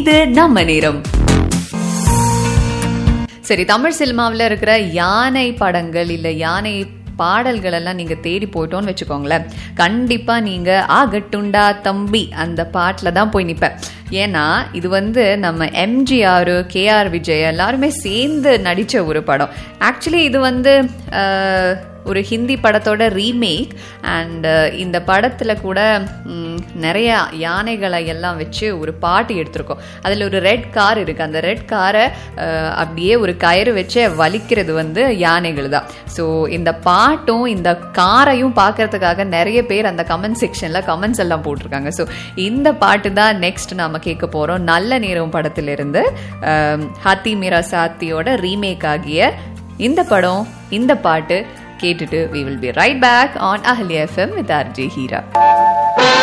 இது நம்ம நேரம் சரி தமிழ் சினிமாவில் இருக்கிற யானை படங்கள் இல்ல யானை பாடல்கள் எல்லாம் நீங்க தேடி போயிட்டோன்னு வச்சுக்கோங்களேன் கண்டிப்பா நீங்க ஆகட்டுண்டா தம்பி அந்த பாட்டுல தான் போய் நிப்பேன் ஏன்னா இது வந்து நம்ம எம்ஜிஆர் கேஆர் விஜய் எல்லாருமே சேர்ந்து நடிச்ச ஒரு படம் ஆக்சுவலி இது வந்து அஹ், ஒரு ஹிந்தி படத்தோட ரீமேக் அண்ட் இந்த படத்தில் கூட ம், நிறைய யானைகளை எல்லாம் வச்சு ஒரு பாட்டு எடுத்திருக்கோம் அதில் ஒரு ரெட் கார் இருக்குது அந்த ரெட் காரை அப்படியே ஒரு கயிறு வச்சு வலிக்கிறது வந்து யானைகள் தான் ஸோ இந்த பாட்டும் இந்த காரையும் பார்க்கறதுக்காக நிறைய பேர் அந்த கமெண்ட் செக்ஷனில் கமெண்ட்ஸ் எல்லாம் போட்டிருக்காங்க ஸோ இந்த பாட்டு தான் நெக்ஸ்ட் நாம கேட்க போகிறோம் நல்ல நேரம் படத்திலிருந்து அஹ், ஹாத்தி மீரா சாத்தியோட ரீமேக் ஆகிய இந்த படம் இந்த பாட்டு கேட்டுட்டு we will be right back on Ahalya FM with RJ Heera